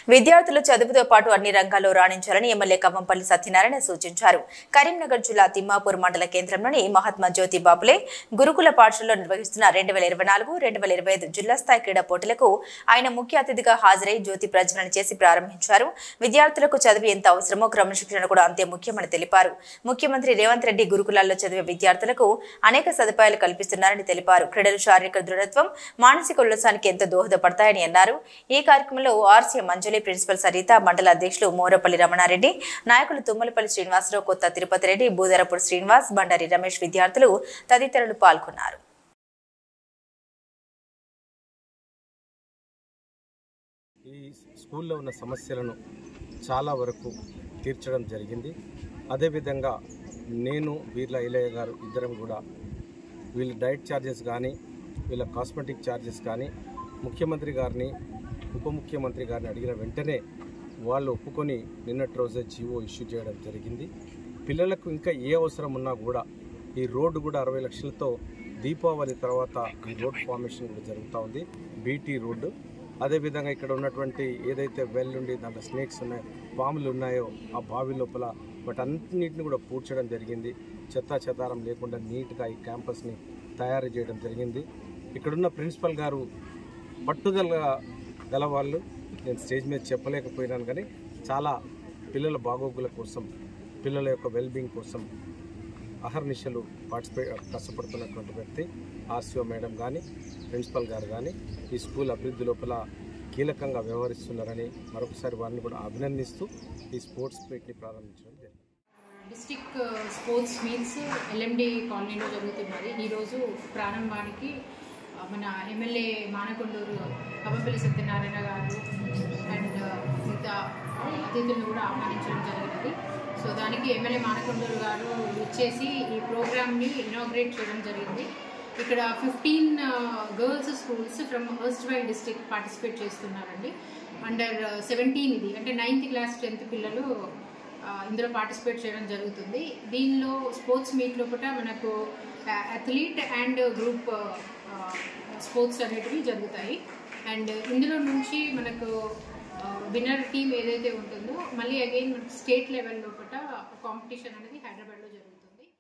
విద్యార్థులు చదువుతో పాటు అన్ని రంగాల్లో రాణించాలని ఎమ్మెల్యే కవ్వంపల్లి సత్యనారాయణ సూచించారు కరీంనగర్ జిల్లా తిమ్మాపూర్ మండల కేంద్రంలోని మహాత్మా జ్యోతి బాపులే గురుకుల పాఠశాలలో నిర్వహిస్తున్న రెండు వేల ఇరవై నాలుగు రెండు వేల ఇరవై ఐదు జిల్లా స్థాయి క్రీడా పోటీలకు ఆయన ముఖ్య అతిథిగా హాజరై జ్యోతి ప్రజ్వలన చేసి ప్రారంభించారు విద్యార్థులకు చదువు ఎంత అవసరమో క్రమశిక్షణ కూడా అంతే ముఖ్యమని తెలిపారు ముఖ్యమంత్రి రేవంత్ రెడ్డి గురుకులాల్లో చదివే విద్యార్థులకు అనేక సదుపాయాలు కల్పిస్తున్నారని తెలిపారు క్రీడలు శారీరక దృఢత్వం మానసిక ఉల్లాసానికి ఎంతో దోహదపడతాయని అన్నారు ఈ కార్యక్రమంలో ఆర్సీ మంజులి ప్రిన్సిపల్ సరిత మండల అధ్యక్షులు మోరపల్లి రమణారెడ్డి నాయకులు తుమ్మలపల్లి శ్రీనివాసరావు కొత్త తిరుపతి రెడ్డి బూదరపూడి శ్రీనివాస్ బండారి రమేష్ విద్యార్థులు తదితరులు పాల్గొన్నారు ఈ స్కూల్లో ఉన్న సమస్యలను చాలా వరకు తీర్చడం జరిగింది అదేవిధంగా నేను వీర్ల ఇలయ్య గారు ఇద్దరం కూడా వీళ్ళ డైట్ ఛార్జెస్ కానీ వీళ్ళ కాస్మెటిక్ ఛార్జెస్ కానీ ముఖ్యమంత్రి గారిని ఉప ముఖ్యమంత్రి గారిని అడిగిన వెంటనే వాళ్ళు ఒప్పుకొని నిన్నటి రోజే జీవో ఇష్యూ చేయడం జరిగింది పిల్లలకు ఇంకా ఏ అవసరం ఉన్నా కూడా ఈ రోడ్డు కూడా అరవై లక్షలతో దీపావళి తర్వాత ఈ రోడ్ ఫార్మేషన్ కూడా జరుగుతూ ఉంది బీటీ రోడ్డు అదేవిధంగా ఇక్కడ ఉన్నటువంటి ఏదైతే వెల్ ఉండి దాంట్లో స్నేక్స్ ఉన్నాయో పాములు ఉన్నాయో ఆ బావి లోపల వాటన్నిటిని కూడా పూడ్చడం జరిగింది చెత్తా చెదారం లేకుండా నీట్గా ఈ క్యాంపస్ని తయారు చేయడం జరిగింది ఇక్కడున్న ప్రిన్సిపల్ గారు పట్టుదల గలవాళ్ళు నేను స్టేజ్ మీద చెప్పలేకపోయినాను కానీ చాలా పిల్లల బాగోగుల కోసం పిల్లల యొక్క వెల్బీయింగ్ కోసం అహర్నిశలు పార్టిసిపేట్ కష్టపడుతున్నటువంటి వ్యక్తి ఆర్సీఓ మేడం కానీ ప్రిన్సిపల్ గారు కానీ ఈ స్కూల్ అభివృద్ధి లోపల కీలకంగా వ్యవహరిస్తున్నారని మరొకసారి వారిని కూడా అభినందిస్తూ ఈ స్పోర్ట్స్ మీట్ని ప్రారంభించడం జరిగింది డిస్టిక్ స్పోర్ట్స్ మీట్స్ ఎల్ఎండి కాలనీలో జరుగుతున్నది ఈరోజు ప్రారంభానికి ఆ, మన ఎమ్మెల్యే మానకొండూరు కమ్మపల్లి సత్యనారాయణ గారు అండ్ మిగతా అతిథులను కూడా ఆహ్వానించడం జరిగినది సో దానికి ఎమ్మెల్యే మానకొండూరు గారు ఇచ్చేసి ఈ ప్రోగ్రామ్ని ఇనాగ్రేట్ చేయడం జరిగింది ఇక్కడ fifteen girls schools from first while district participate చేస్తున్నారండి అండర్ సెవెంటీన్ ఇది అంటే నైన్త్ క్లాస్ టెన్త్ పిల్లలు ఆ, ఇందులో పార్టిసిపేట్ చేయడం జరుగుతుంది దీనిలో స్పోర్ట్స్ మీట్ లోపల మనకు అథ్లీట్ అండ్ గ్రూప్ స్పోర్ట్స్ అనేటివి జరుగుతాయి అండ్ ఇందులో నుంచి మనకు విన్నర్ టీం ఏదైతే ఉంటుందో మళ్ళీ అగైన్ మనకు స్టేట్ లెవెల్ లోపల కాంపిటీషన్ అనేది హైదరాబాద్